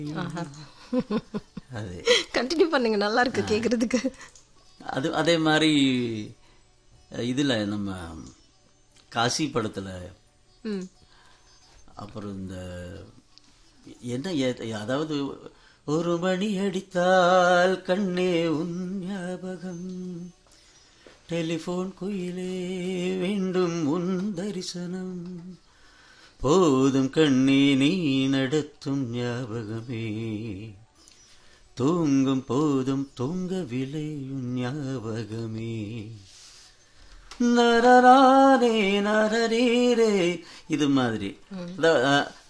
அது கண்டினியூ பண்ணுங்க நல்லா இருக்கு கேக்குறதுக்கு அது அதே மாதிரி இதுல நம்ம காசி படத்துல ம் அப்புறம் இந்த என்ன ஏ- அதாவது ஒரு மணி அடித்தால் கண்ணே உன் ஞாபகம் டெலிபோன் குயிலே வேண்டும் உன் தரிசனம் போதும் கண்ணே நீ நடத்தும் ஞாபகமே தூங்கும் போதும் தூங்கவில்லை உன் ஞாபகமே நரரானே நரரீரே இது மாதிரி அதான், அஹ்,